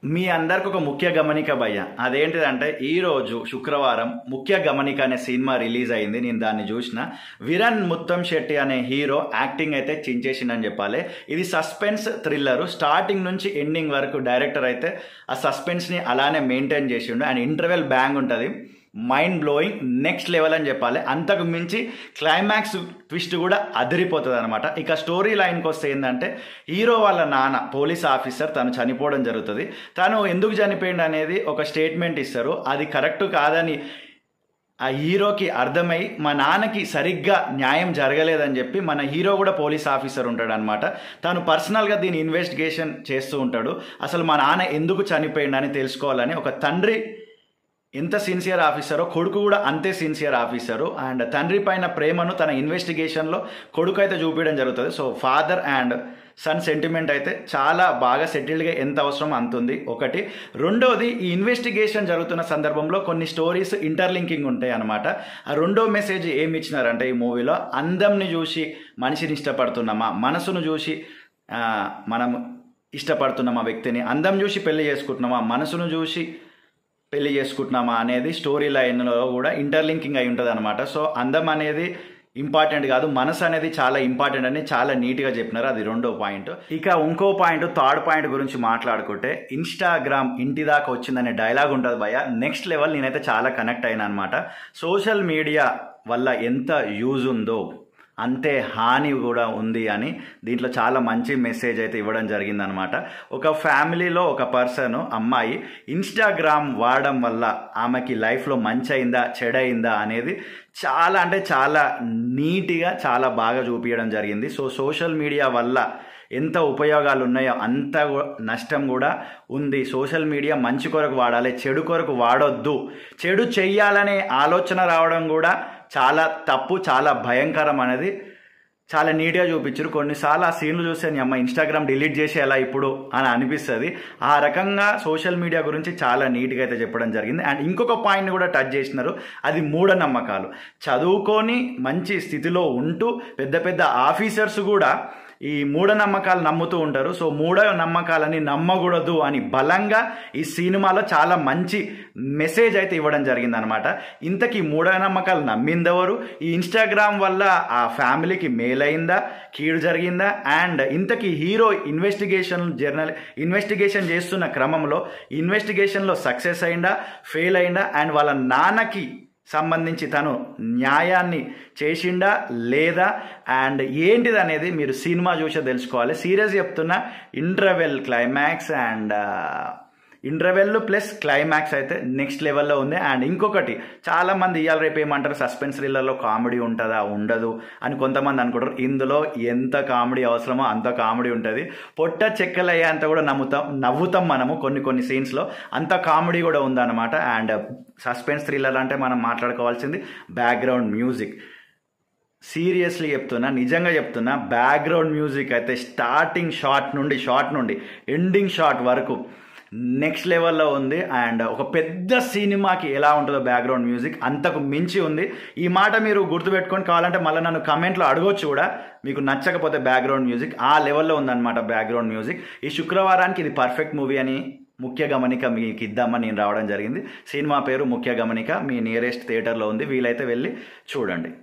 మీ అందరికి ఒక ముఖ్య గమనిక భయ్య అదేంటిదంటే ఈ రోజు శుక్రవారం ముఖ్య గమనిక అనే సినిమా రిలీజ్ అయింది నేను దాన్ని చూసిన విరన్ ముత్తం శెట్టి అనే హీరో యాక్టింగ్ అయితే చించేసిందని చెప్పాలి ఇది సస్పెన్స్ థ్రిల్లర్ స్టార్టింగ్ నుంచి ఎండింగ్ వరకు డైరెక్టర్ అయితే ఆ సస్పెన్స్ని అలానే మెయింటైన్ చేసిండు అండ్ ఇంటర్వెల్ బ్యాంగ్ ఉంటుంది మైండ్ బ్లోయింగ్ నెక్స్ట్ లెవెల్ అని చెప్పాలి అంతకు మించి క్లైమాక్స్ ట్విస్ట్ కూడా అదిరిపోతుంది అనమాట ఇక స్టోరీ లైన్కి వస్తే ఏంటంటే హీరో వాళ్ళ నాన్న పోలీస్ ఆఫీసర్ తను చనిపోవడం జరుగుతుంది తను ఎందుకు చనిపోయింది అనేది ఒక స్టేట్మెంట్ ఇస్తారు అది కరెక్ట్ కాదని ఆ హీరోకి అర్థమై మా నాన్నకి సరిగ్గా న్యాయం జరగలేదని చెప్పి మన హీరో కూడా పోలీస్ ఆఫీసర్ ఉంటాడు అనమాట తను పర్సనల్గా దీని ఇన్వెస్టిగేషన్ చేస్తూ ఉంటాడు అసలు మా నాన్న ఎందుకు చనిపోయిండని తెలుసుకోవాలని ఒక తండ్రి ఎంత సిన్సియర్ ఆఫీసరో కొడుకు కూడా అంతే సిన్సియర్ ఆఫీసరు అండ్ తండ్రి పైన ప్రేమను తన ఇన్వెస్టిగేషన్లో కొడుకు అయితే చూపించడం జరుగుతుంది so father and son sentiment అయితే చాలా బాగా సెటిల్డ్గా ఎంత అవసరం అంతుంది ఒకటి రెండోది ఈ ఇన్వెస్టిగేషన్ జరుగుతున్న సందర్భంలో కొన్ని స్టోరీస్ ఇంటర్లింకింగ్ ఉంటాయి అనమాట ఆ రెండో మెసేజ్ ఏమి ఇచ్చినారంటే ఈ మూవీలో అందంని చూసి మనిషిని ఇష్టపడుతున్నామా మనసును చూసి ఆ, మనం ఇష్టపడుతున్నామా వ్యక్తిని అందం చూసి పెళ్లి చేసుకుంటున్నామా మనసును చూసి పెళ్లి చేసుకుంటున్నామా అనేది స్టోరీ లైన్లో కూడా ఇంటర్లింకింగ్ అయి ఉంటుంది అనమాట సో అందం అనేది ఇంపార్టెంట్ కాదు మనసు అనేది చాలా ఇంపార్టెంట్ అని చాలా నీట్గా చెప్పినారు అది రెండో పాయింట్ ఇక ఇంకో పాయింట్ థర్డ్ పాయింట్ గురించి మాట్లాడుకుంటే ఇన్స్టాగ్రామ్ ఇంటి దాకా వచ్చిందనే డైలాగ్ ఉంటుంది భయ నెక్స్ట్ లెవెల్ నేనైతే చాలా కనెక్ట్ అయినా అనమాట సోషల్ మీడియా వల్ల ఎంత యూజ్ ఉందో అంతే హాని కూడా ఉంది అని దీంట్లో చాలా మంచి మెసేజ్ అయితే ఇవ్వడం జరిగిందనమాట ఒక ఫ్యామిలీలో ఒక పర్సన్ అమ్మాయి ఇన్స్టాగ్రామ్ వాడడం వల్ల ఆమెకి లైఫ్లో మంచి అయిందా చెడైందా అనేది చాలా అంటే చాలా నీట్గా చాలా బాగా చూపించడం జరిగింది సో సోషల్ మీడియా వల్ల ఎంత ఉపయోగాలు ఉన్నాయో అంత గు- నష్టం కూడా ఉంది సోషల్ మీడియా మంచి కొరకు వాడాలి చెడు కొరకు వాడొద్దు చెడు చెయ్యాలనే ఆలోచన రావడం కూడా చాలా తప్పు చాలా భయంకరం అనేది చాలా నీట్గా చూపించారు కొన్నిసార్లు ఆ సీన్లు చూస్తే నీ అమ్మ ఇన్స్టాగ్రామ్ డిలీట్ చేసి ఎలా ఇప్పుడు అని అనిపిస్తుంది ఆ రకంగా సోషల్ మీడియా గురించి చాలా నీట్గా అయితే చెప్పడం జరిగింది అండ్ ఇంకొక పాయింట్ కూడా టచ్ చేసినారు అది మూఢనమ్మకాలు చదువుకొని మంచి స్థితిలో ఉంటూ పెద్ద పెద్ద ఆఫీసర్స్ కూడా ఈ మూఢనమ్మకాలు నమ్ముతూ ఉంటారు సో మూఢ నమ్మకాలని నమ్మకూడదు అని బలంగా ఈ సినిమాలో చాలా మంచి మెసేజ్ అయితే ఇవ్వడం జరిగింది అనమాట ఇంతకీ మూఢనమ్మకాలు నమ్మిందెవరు ఈ ఇన్స్టాగ్రామ్ వల్ల ఆ ఫ్యామిలీకి మేలైందా కీడు జరిగిందా అండ్ ఇంతకీ హీరో ఇన్వెస్టిగేషన్ జర్నల్ ఇన్వెస్టిగేషన్ చేస్తున్న క్రమంలో ఇన్వెస్టిగేషన్లో సక్సెస్ అయిందా ఫెయిల్ అయిందా అండ్ వాళ్ళ నాన్నకి సంబంధించి తను న్యాయాన్ని చేసిండా లేదా అండ్ ఏంటిది అనేది మీరు సినిమా చూసే తెలుసుకోవాలి సీరియస్ చెప్తున్నా interval climax and interval plus climax అయితే నెక్స్ట్ లెవెల్లో ఉంది అండ్ ఇంకొకటి చాలా మంది ఇవాళ రేపు ఏమంటారు సస్పెన్స్ థ్రిల్లర్లో కామెడీ ఉంటుందా ఉండదు అని కొంతమంది అనుకుంటారు ఇందులో ఎంత కామెడీ అవసరమో అంత కామెడీ ఉంటుంది పొట్ట చెక్కలయ్యేంత కూడా నమ్ముతాం నవ్వుతాం మనము కొన్ని కొన్ని సీన్స్లో అంత కామెడీ కూడా ఉందన్నమాట అండ్ సస్పెన్స్ థ్రిల్లర్ అంటే మనం మాట్లాడుకోవాల్సింది బ్యాక్గ్రౌండ్ మ్యూజిక్ సీరియస్లీ చెప్తున్నా నిజంగా చెప్తున్నా బ్యాక్గ్రౌండ్ మ్యూజిక్ అయితే స్టార్టింగ్ షాట్ నుండి షాట్ నుండి ఎండింగ్ షాట్ వరకు నెక్స్ట్ లెవెల్లో ఉంది అండ్ ఒక పెద్ద సినిమాకి ఎలా ఉంటుందో బ్యాక్గ్రౌండ్ మ్యూజిక్ అంతకు మించి ఉంది ఈ మాట మీరు గుర్తుపెట్టుకొని కావాలంటే మళ్ళీ నన్ను కమెంట్లో అడగొచ్చు కూడా మీకు నచ్చకపోతే బ్యాక్గ్రౌండ్ మ్యూజిక్ ఆ లెవెల్లో ఉందన్నమాట బ్యాక్గ్రౌండ్ మ్యూజిక్ ఈ శుక్రవారానికి ఇది పర్ఫెక్ట్ మూవీ అని ముఖ్య గమనిక మీకు ఇద్దామని నేను రావడం జరిగింది సినిమా పేరు ముఖ్య గమనిక మీ నియరెస్ట్ థియేటర్లో ఉంది వీలైతే వెళ్ళి చూడండి